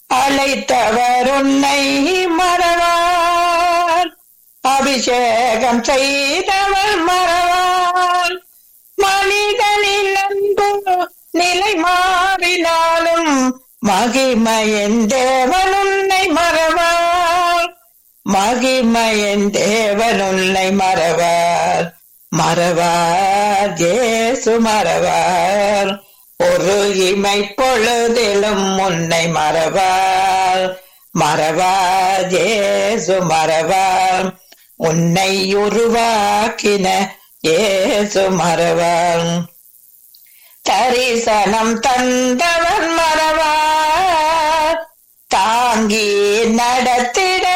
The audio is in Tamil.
அழைத்தவர் உன்னை மறவார் அபிஷேகம் செய்தவர் மறவார் மனிதனின் அன்பு நிலை மாறினாலும் மகிமையின் தேவன் உன்னை மறவார் மகிமையின் தேவன் உன்னை மறவார் மறவார் ஜேசு மறவார் ஒரு இமை பொழுதிலும் உன்னை மறவார் மறவார் ஜேசு மறவார் உன்னை உருவாக்கின ஏசு மறவார் தரிசனம் தந்தவன் மறவார் தாங்கி நடத்திட